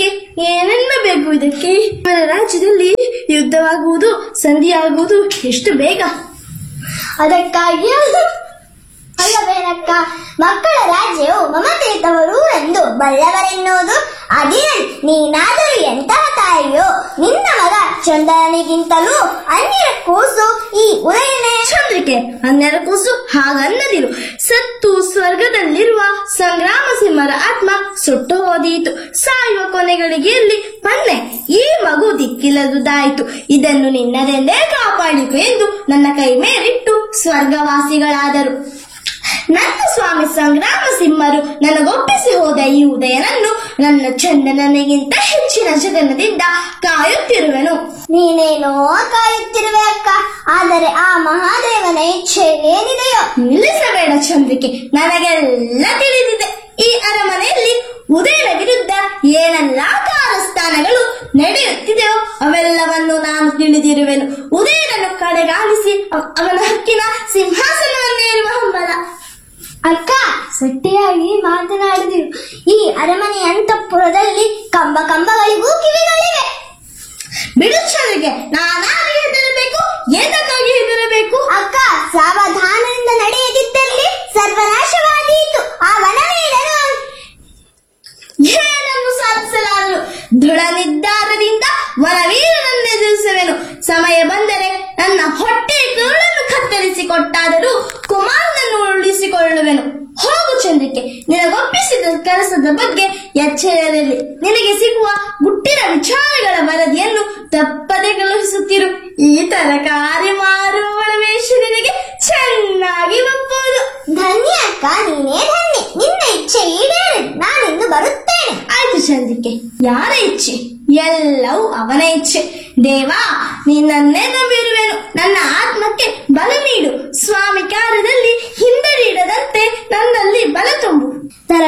ಚಂದ್ರಿಕೆ ಏನೆನ್ನಬೇಕು ಇದಕ್ಕೆ మన ರಾಜ್ಯದಲ್ಲಿ ಯುದ್ಧವಾಗುವುದು ಸಂಧಿಯಾಗುವುದು ಎಷ್ಟು ಬೇಗ ಅದಕ್ಕಾಗಿ ಅಲ್ಲವೇನಕ್ಕ ಮಕ್ಕಳ ರಾಜ್ಯವು ಮಮತೆತವರು ಎಂದು ಬಲ್ಲವರೆನ್ನುವುದು ಅದೇ ನೀನಾದರೂ ಎಂತಹ ತಾಯಿಯೋ ನಿನ್ನ ಮಗ ಚಂದನಿಗಿಂತಲೂ ಅನ್ಯರ ಕೂಸು ಈ ಉದಯನೇ ಚಂದ್ರಿಕೆ ಹನ್ನೆರ ಕೂಸು ಹಾಗನ್ನದಿರು ಸತ್ತು ಸ್ವರ್ಗದಲ್ಲಿರುವ ಸಂಗ್ರಾಮ ಸಿಂಹರ ಆತ್ಮ ಸುಟ್ಟು ಹೋದೀತು ಸಾಯುವ ಕೊನೆಗಳಿಗೆಯಲ್ಲಿ ಪನ್ನೆ ಈ ಮಗು ದಿಕ್ಕಿಲ್ಲದುದಾಯಿತು ಇದನ್ನು ನಿನ್ನದೆಂದೇ ಕಾಪಾಡಿಕು ಎಂದು ನನ್ನ ಕೈ ಮೇಲಿಟ್ಟು ಸ್ವರ್ಗವಾಸಿಗಳಾದರು ನನ್ನ ಸ್ವಾಮಿ ಸಂಗ್ರಾಮ ಸಿಂಹರು ನನಗೊಪ್ಪಿಸಿ ಹೋದ ಈ ಉದಯನನ್ನು ನನ್ನ ಚಂದನನಿಗಿಂತ ಹೆಚ್ಚಿನ ಜಗನದಿಂದ ಕಾಯುತ್ತಿರುವೆನು ನೀನೇನೋ ಕಾಯುತ್ತಿರುವೆ ಅಕ್ಕ ಆದರೆ ಆ ಮಹಾದೇವನ ಇಚ್ಛೆ ಏನಿದೆಯೋ ನಿಲ್ಲಿಸಬೇಡ ಚಂದ್ರಿಕೆ ನನಗೆಲ್ಲ ತಿಳಿದಿದೆ ಈ ಅರಮನೆಯಲ್ಲಿ ಉದಯನ ವಿರುದ್ಧ ಏನೆಲ್ಲ ಕಾರಸ್ಥಾನಗಳು ನಡೆಯುತ್ತಿದೆಯೋ ಅವೆಲ್ಲವನ್ನು ನಾನು ತಿಳಿದಿರುವೆನು ಉದಯನನ್ನು ಕಡೆಗಾಣಿಸಿ ಅವ- ಅವನ ಹಕ್ಕಿನ ಸಿಂಹಾಸನವನ್ನೇರುವ ಹಂಬಲ ಅಕ್ಕ ಸಟ್ಟಿಯಾಗಿ ಮಾತನಾಡಿದಿರು ಈ ಅರಮನೆ ಅಂತಃಪುರದಲ್ಲಿ ಕಂಬ ಕಂಬಗಳಿಗೂ ಕಿವಿಗಳಿವೆ ಬಿಡು ಚಂದ್ರಿಕೆ ನಾನಾಗಿ ಹೆದರಬೇಕು ಏನಕ್ಕಾಗಿ ಹೆದರಬೇಕು ಅಕ್ಕ ಸಾವಧಾನದಿಂದ ನಡೆಯದಿದ್ದಲ್ಲಿ ಸರ್ವನಾಶವಾದೀತು ಆ ವನವೀರನು ಏನನ್ನು ಸಾಧಿಸಲಾರರು ದೃಢ ನಿರ್ಧಾರದಿಂದ ವನವೀರನನ್ನೆದುರಿಸುವೆನು ಸಮಯ ಬಂದರೆ ನನ್ನ ಹೊಟ್ಟೆ ಕರುಳನ್ನು ಕತ್ತರಿಸಿ ಕೊಟ್ಟಾದರೂ ಕುಮಾರನನ್ನು ಉಳಿಸಿಕೊಳ್ಳುವೆನು ಹೋಗು ಚಂದ್ರಿಕೆ ನಿನಗೊಪ್ಪಿಸಿದ ಕೆಲಸದ ಬಗ್ಗೆ ಎಚ್ಚರದಲ್ಲಿ ನಿನಗೆ ಸಿಗುವ ಗುಟ್ಟಿನ ವಿಚಾರಗಳ ವರದಿಯನ್ನು ತಪ್ಪದೆ ಕಳುಹಿಸುತ್ತಿರು ಈ ತರಕಾರಿ ಮಾರುವವಳ ವೇಷ ನಿನಗೆ ಚೆನ್ನಾಗಿ ಒಪ್ಪುವುದು ಧನ್ಯ ಅಕ್ಕ ನೀನೇ ಧನ್ಯ ನಿನ್ನ ಇಚ್ಛೆ ಈಡೇರಿ ನಾನಿಂದು ಬರುತ್ತೇನೆ ಆಯ್ತು ಚಂದ್ರಿಕೆ ಯಾರ ಇಚ್ಛೆ ಎಲ್ಲವೂ ಅವನ ಇಚ್ಛೆ ದೇವಾ ನಿನ್ನನ್ನೇ ನಂಬಿರುವೆನು